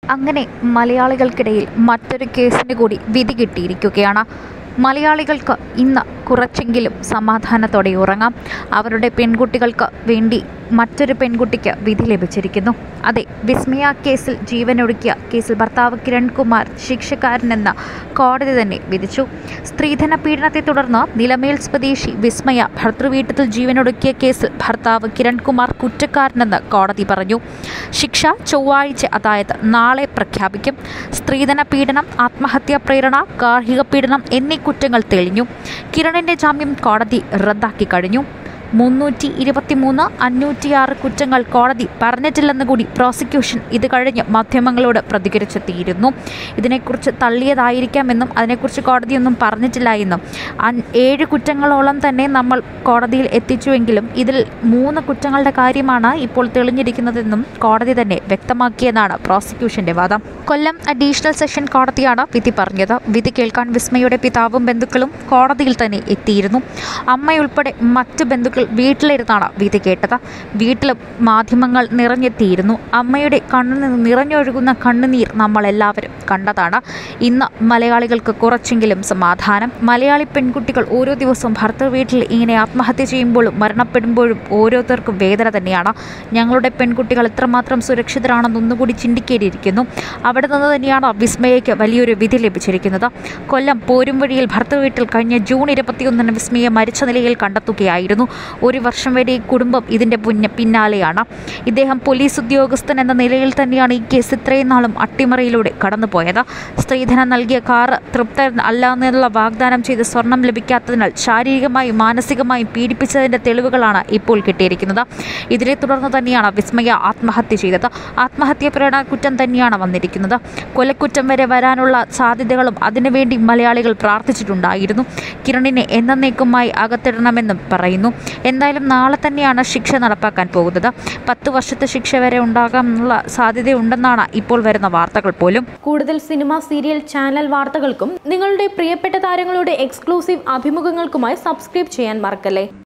അങ്ങനെ മലയാളികൾക്കിടയിൽ മറ്റൊരു കേസിന് കൂടി വിധി കിട്ടിയിരിക്കുകയാണ് മലയാളികൾക്ക് ഇന്ന് കുറച്ചെങ്കിലും സമാധാനത്തോടെ ഉറങ്ങാം അവരുടെ പെൺകുട്ടികൾക്ക് വേണ്ടി മറ്റൊരു പെൺകുട്ടിക്ക് വിധി ലഭിച്ചിരിക്കുന്നു അതെ വിസ്മയ കേസിൽ ജീവനൊടുക്കിയ കേസിൽ ഭർത്താവ് കിരൺകുമാർ ശിക്ഷക്കാരനെന്ന് കോടതി തന്നെ വിധിച്ചു സ്ത്രീധന പീഡനത്തെ തുടർന്ന് നിലമേൽ സ്വദേശി വിസ്മയ ഭർത്തൃവീട്ടത്തിൽ ജീവനൊടുക്കിയ കേസിൽ ഭർത്താവ് കിരൺകുമാർ കുറ്റക്കാരനെന്ന് കോടതി പറഞ്ഞു ശിക്ഷ ചൊവ്വാഴ്ച അതായത് നാളെ പ്രഖ്യാപിക്കും സ്ത്രീധന പീഡനം ആത്മഹത്യാ പ്രേരണ ഗാർഹിക പീഡനം എന്നീ കുറ്റങ്ങൾ തെളിഞ്ഞു കിരണിന്റെ ജാമ്യം കോടതി റദ്ദാക്കി കഴിഞ്ഞു മുന്നൂറ്റി ഇരുപത്തിമൂന്ന് അഞ്ഞൂറ്റിയാറ് കുറ്റങ്ങൾ കോടതി പറഞ്ഞിട്ടില്ലെന്ന് കൂടി പ്രോസിക്യൂഷൻ ഇത് കഴിഞ്ഞ് മാധ്യമങ്ങളോട് പ്രതികരിച്ചെത്തിയിരുന്നു ഇതിനെക്കുറിച്ച് തള്ളിയതായിരിക്കാമെന്നും അതിനെക്കുറിച്ച് കോടതിയൊന്നും പറഞ്ഞിട്ടില്ല എന്നും അൻ- ഏഴ് കുറ്റങ്ങളോളം തന്നെ നമ്മൾ കോടതിയിൽ എത്തിച്ചുവെങ്കിലും ഇതിൽ മൂന്ന് കുറ്റങ്ങളുടെ കാര്യമാണ് ഇപ്പോൾ തെളിഞ്ഞിരിക്കുന്നതെന്നും കോടതി തന്നെ വ്യക്തമാക്കിയെന്നാണ് പ്രോസിക്യൂഷന്റെ വാദം കൊല്ലം അഡീഷണൽ സെഷൻ കോടതിയാണ് വിധി പറഞ്ഞത് വിധി കേൾക്കാൻ വിസ്മയുടെ പിതാവും ബന്ധുക്കളും കോടതിയിൽ തന്നെ എത്തിയിരുന്നു അമ്മയുൾപ്പെടെ മറ്റ് ബന്ധുക്കൾ വീട്ടിലിരുന്നാണ് വിധി കേട്ടത് വീട്ടിൽ മാധ്യമങ്ങൾ നിറഞ്ഞെത്തിയിരുന്നു അമ്മയുടെ കണ്ണിൽ നിന്ന് നിറഞ്ഞൊഴുകുന്ന കണ്ണുനീർ നമ്മളെല്ലാവരും കണ്ടതാണ് ഇന്ന് മലയാളികൾക്ക് കുറച്ചെങ്കിലും സമാധാനം മലയാളി പെൺകുട്ടികൾ ഓരോ ദിവസവും ഭർത്തൃ വീട്ടിൽ ഇങ്ങനെ ആത്മഹത്യ ചെയ്യുമ്പോഴും മരണപ്പെടുമ്പോഴും ഓരോരുത്തർക്കും വേദന തന്നെയാണ് ഞങ്ങളുടെ പെൺകുട്ടികൾ എത്രമാത്രം സുരക്ഷിതരാണെന്ന് ഒന്നുകൂടി ചിന്തിക്കേണ്ടിയിരിക്കുന്നു അവിടെ നിന്ന് തന്നെയാണ് വിസ്മയയ്ക്ക് വലിയൊരു വിധി ലഭിച്ചിരിക്കുന്നത് കൊല്ലം പോരുംവഴിയിൽ ഭർത്തൃ വീട്ടിൽ കഴിഞ്ഞ ജൂൺ ഇരുപത്തിയൊന്നിന് വിസ്മയെ മരിച്ച നിലയിൽ കണ്ടെത്തുകയായിരുന്നു ഒരു വർഷം വരെ ഈ കുടുംബം ഇതിൻ്റെ പുന്ന പിന്നാലെയാണ് ഇദ്ദേഹം പോലീസ് ഉദ്യോഗസ്ഥൻ എന്ന നിലയിൽ തന്നെയാണ് ഈ കേസ് ഇത്രയും നാളും അട്ടിമറിയിലൂടെ കടന്നുപോയത് സ്ത്രീധനം നൽകിയ കാർ തൃപ്തൻ അല്ല എന്നുള്ള വാഗ്ദാനം ചെയ്ത് സ്വർണം ലഭിക്കാത്തതിനാൽ ശാരീരികമായും മാനസികമായും പീഡിപ്പിച്ചതിൻ്റെ തെളിവുകളാണ് ഇപ്പോൾ കിട്ടിയിരിക്കുന്നത് ഇതിനെ തുടർന്ന് തന്നെയാണ് വിസ്മയ ആത്മഹത്യ ചെയ്തത് ആത്മഹത്യ പ്രേരണ കുറ്റം തന്നെയാണ് വന്നിരിക്കുന്നത് കൊലക്കുറ്റം വരെ വരാനുള്ള സാധ്യതകളും അതിനുവേണ്ടി മലയാളികൾ പ്രാർത്ഥിച്ചിട്ടുണ്ടായിരുന്നു കിരണിനെ എന്നേക്കുമായി അകത്തിടണമെന്നും പറയുന്നു എന്തായാലും നാളെ തന്നെയാണ് ശിക്ഷ നടപ്പാക്കാൻ പോകുന്നത് പത്ത് വർഷത്തെ ശിക്ഷ വരെ ഉണ്ടാകാമെന്നുള്ള സാധ്യതയുണ്ടെന്നാണ് ഇപ്പോൾ വരുന്ന വാർത്തകൾ പോലും കൂടുതൽ സിനിമ സീരിയൽ ചാനൽ വാർത്തകൾക്കും നിങ്ങളുടെ പ്രിയപ്പെട്ട താരങ്ങളുടെ എക്സ്ക്ലൂസീവ് അഭിമുഖങ്ങൾക്കുമായി സബ്സ്ക്രൈബ് ചെയ്യാൻ മറക്കല്ലേ